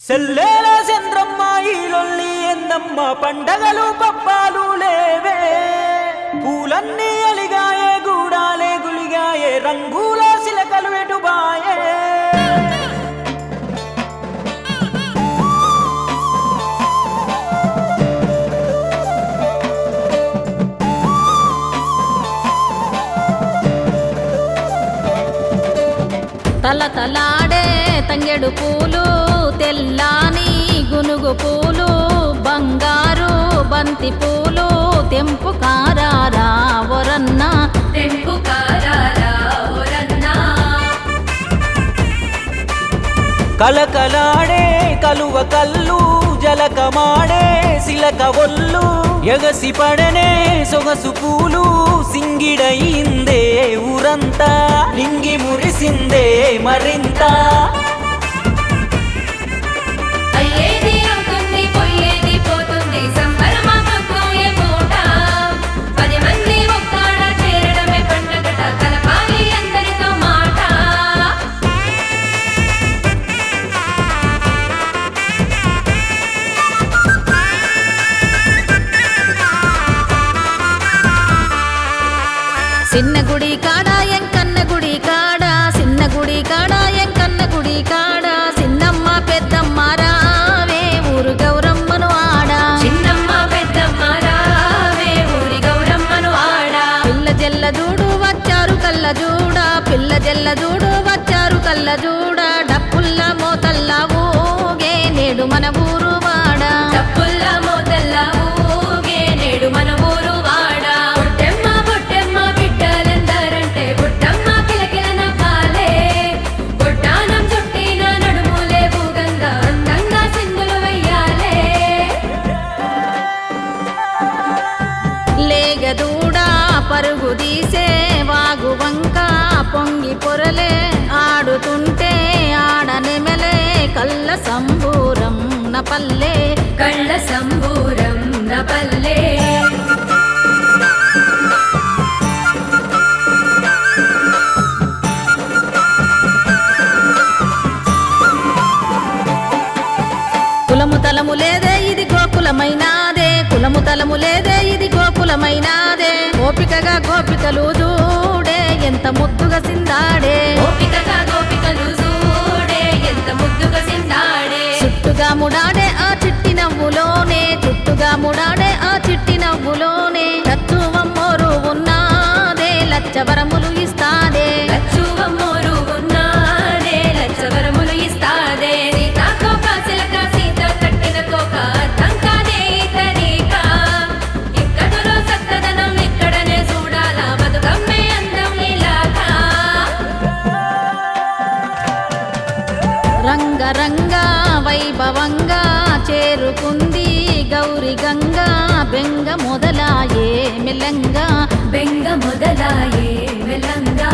సెల్లేల చంద్రమ్మ ఈ లొల్లి ఎందమ్మ పండగలు పప్పాలు లేవే పూలన్నీ అలిగాయే గూడాలే గులిగాయే రంగుల సిలకలు ఎటుబాయే తల తలాడే తంగెడు పూలు తెల్లాని గునుగు పూలు బంగారు బంతి పూలు తెంపు కారారా ఒరన్న తెంపు కారారా ఓరన్నా కలకలాడే కలువ కల్లు జలకమాడే సిలక ఒల్లు ఎగసి పడనే సొగసు పూలు సింగిడయిందే ఊరంతా లింగి మురిసిందే మరింత అయ్యేది అవుతుంది పోయేది పోతుంది సంబరమాపోయే పూట పది మంది ఒక్కడ చేరడమే పండగట కలపాలి అందరితో మాట చిన్న గుడి కాడ ఎంకన్న గుడి కాడ చిన్న గుడి కాడ ఎంకన్న గుడి కాడ చిన్నమ్మ పెద్దమ్మ రావే ఊరు గౌరమ్మను ఆడా చిన్నమ్మ పెద్దమ్మ రావే ఊరి గౌరమ్మను ఆడా పిల్ల జల్ల జూడు వచ్చారు కళ్ళ జూడ పిల్ల జల్ల జూడు వచ్చారు కళ్ళ జూడ డప్పుల్ల మోతల్ల ఊగే నేడు మన ఊరు వాడ డప్పుల్ల మోతల్ల ఊగే నేడు మన ఊరు వాడ బుట్టెమ్మ బుట్టెమ్మ బిడ్డలందరంటే బుట్టమ్మ కిలకిల నవ్వాలే బుట్టానం చుట్టిన నడుములే భూగంగా అందంగా సింగులు వెయ్యాలే లేగదూడ పరుగు తీసే వాగు వంక పొంగి పొరలే ఆడుతుంటే ఆడనెమెలే కళ్ళ సంబూరం నపల్లే కళ్ళ సంబూరం నపల్లే కులము తలము లేదే ఇది గోకులమైనాదే కులము తలము లేదే ఇది గోకులమైనాదే గోపికగా గోపికలు చూడే ఎంత ముద్దుగా సిందాడే గోపికగా గోపికలు చూడే ఎంత ముద్దుగా సిందాడే చుట్టుగా ముడాడే ఆ చిట్టి నవ్వులోనే చుట్టుగా ముడాడే ఆ చిట్టి నవ్వులోనే లచ్చువమ్మోరు ఉన్నాదే లచ్చవరములు ఇస్తాదే లచ్చువమ్మోరు ఉన్నాదే లచ్చవరములు ఇస్తాదే సీతాకోక చిలక సీత కట్టిన కోక అర్థం కాదే ఇతరీక ఇక్కడులో చక్కదనం ఇక్కడనే చూడాలా బతుకమ్మే అందం ఇలాగా రంగరంగ వైభవంగా చేరుకుంది గౌరి గంగా బెంగ మొదలాయే మెల్లంగా బెంగ మొదలాయే మెల్లంగా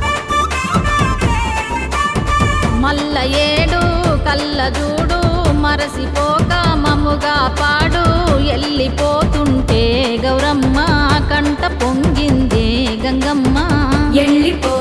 మల్ల ఏడు కళ్ళ జూడు మరసిపోక మముగా పాడు ఎల్లిపోతుంటే గౌరమ్మ కంట పొంగిందే గంగమ్మ ఎళ్ళిపో